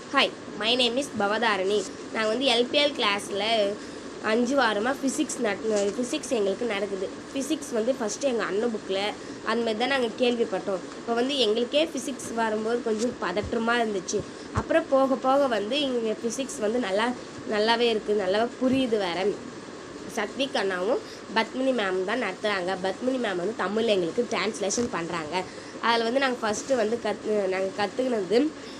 hi my name is Bhavatharani நாங்கள் வந்து LPL கிளாஸில் அஞ்சு வாரமாக ஃபிசிக்ஸ் நட் ஃபிசிக்ஸ் எங்களுக்கு நடக்குது ஃபிசிக்ஸ் வந்து ஃபஸ்ட்டு எங்கள் அண்ணன் புக்கில் அந்த மாதிரி தான் நாங்கள் கேள்விப்பட்டோம் இப்போ வந்து எங்களுக்கே ஃபிசிக்ஸ் வரும்போது கொஞ்சம் பதற்றமாக இருந்துச்சு அப்புறம் போக போக வந்து இங்கே ஃபிசிக்ஸ் வந்து நல்லா நல்லாவே இருக்குது நல்லா புரியுது வேற சத்விக் அண்ணாவும் பத்மினி மேம் தான் நடத்துகிறாங்க பத்மினி மேம் வந்து தமிழில் எங்களுக்கு டிரான்ஸ்லேஷன் பண்ணுறாங்க அதில் வந்து நாங்கள் ஃபஸ்ட்டு வந்து கத் நாங்கள் கற்றுக்கினது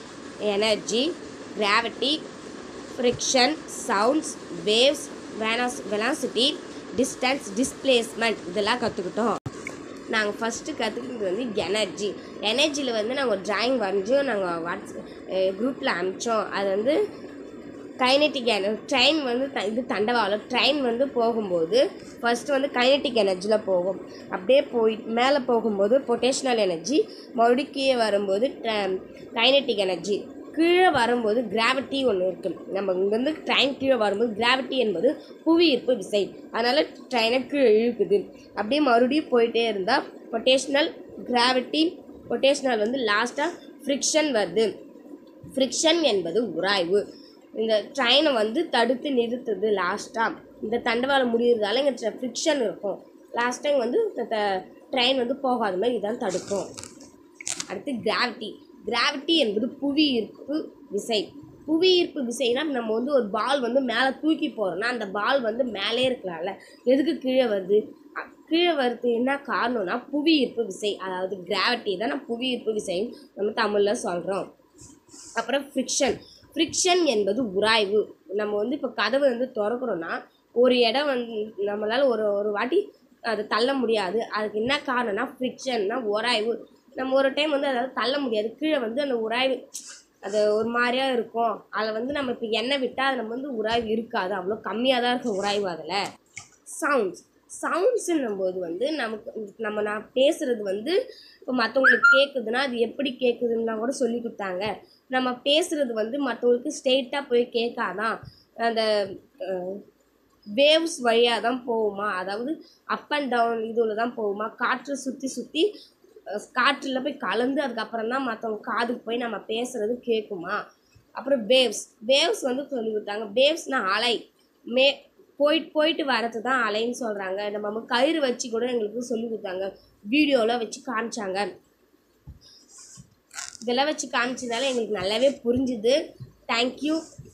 energy gravity friction sounds waves வேனாஸ் வெலாசிட்டி டிஸ்டன்ஸ் டிஸ்பிளேஸ்மெண்ட் இதெல்லாம் கற்றுக்கிட்டோம் நாங்கள் ஃபஸ்ட்டு கற்றுக்கிட்டது வந்து எனர்ஜி எனர்ஜியில் வந்து நாங்கள் ஒரு டிராயிங் வரைஞ்சோம் நாங்கள் வாட்ஸ் குரூப்பில் அனுப்பிச்சோம் அது வந்து கைனெட்டிக் என ட்ரெயின் வந்து த இது தண்டவாளம் ட்ரெயின் வந்து போகும்போது ஃபஸ்ட்டு வந்து கைனெட்டிக் எனர்ஜியில் போகும் அப்படியே போய் மேலே போகும்போது பொட்டேஷனல் எனர்ஜி மறுபடியும் கீழே வரும்போது கைனெட்டிக் எனர்ஜி கீழே வரும்போது கிராவிட்டி ஒன்று இருக்குது நம்ம இங்கேருந்து ட்ரெயின் கீழே வரும்போது கிராவிட்டி என்பது புவி ஈர்ப்பு விசை அதனால் ட்ரெயினை கீழே இழுக்குது அப்படியே மறுபடியும் போயிட்டே இருந்தால் பொட்டேஷனல் கிராவிட்டி பொட்டேஷனல் வந்து லாஸ்ட்டாக ஃப்ரிக்ஷன் வருது ஃப்ரிக்ஷன் என்பது உராய்வு இந்த ட்ரெயினை வந்து தடுத்து நிறுத்துது லாஸ்ட்டாக இந்த தண்டவாளம் முடியறதால இங்கே ஃப்ரிக்ஷன் இருக்கும் லாஸ்ட் டைம் வந்து ட்ரெயின் வந்து போகாத மாதிரி இதான் தடுக்கும் அடுத்து கிராவிட்டி கிராவிட்டி என்பது புவி ஈர்ப்பு விசை புவி ஈர்ப்பு விசைனா நம்ம வந்து ஒரு பால் வந்து மேலே தூக்கி போகிறோம்னா அந்த பால் வந்து மேலே இருக்கலாம்ல எதுக்கு கீழே வருது அ- கீழே வருது என்ன காரணம்னா புவி ஈர்ப்பு விசை அதாவது கிராவிட்டி தான் நம்ம புவி ஈர்ப்பு விசைன்னு நம்ம தமிழில் சொல்கிறோம் அப்புறம் ஃப்ரிக்ஷன் ஃப்ரிக்ஷன் என்பது உராய்வு நம்ம வந்து இப்போ கதவு வந்து திறக்கிறோன்னா ஒரு இடம் வந்து நம்மளால் ஒரு ஒரு வாட்டி அதை தள்ள முடியாது அதுக்கு என்ன காரணம்னா ஃப்ரிக்ஷன்னா உராய்வு நம்ம ஒரு டைம் வந்து அதாவது தள்ள முடியாது கீழே வந்து அந்த உராய்வு அது ஒரு மாதிரியா இருக்கும் அதில் வந்து நம்ம இப்போ எண்ணெய் விட்டால் அது நம்ம வந்து உராய்வு இருக்காது அவ்வளோ கம்மியாக தான் இருக்கும் உராய்வு அதில் சவுண்ட்ஸ் சவுண்ட்ஸுன்னும் போது வந்து நமக்கு நம்ம நான் பேசுகிறது வந்து இப்போ மற்றவங்களுக்கு கேட்குதுன்னா அது எப்படி கேட்குதுன்னா கூட சொல்லி கொடுத்தாங்க நம்ம பேசுகிறது வந்து மற்றவங்களுக்கு ஸ்ட்ரெயிட்டாக போய் கேட்காதான் அந்த வேவ்ஸ் வழியாக தான் போகுமா அதாவது அப் அண்ட் டவுன் இதில் தான் போகுமா காற்று சுற்றி சுற்றி காற்றில் போய் கலந்து அதுக்கப்புறம் தான் மற்றவங்க காதுக்கு போய் நம்ம பேசுகிறது கேட்குமா அப்புறம் வேவ்ஸ் வேவ்ஸ் வந்து சொல்லி கொடுத்தாங்க வேவ்ஸ்னால் அலை மே போயிட்டு போயிட்டு வரது தான் அலைன்னு சொல்கிறாங்க நம்ம வந்து கயிறு வச்சு கூட எங்களுக்கு சொல்லி கொடுத்தாங்க வீடியோவில் வச்சு காமிச்சாங்க இதெல்லாம் வச்சு காமிச்சதால எங்களுக்கு நல்லாவே புரிஞ்சுது தேங்க்யூ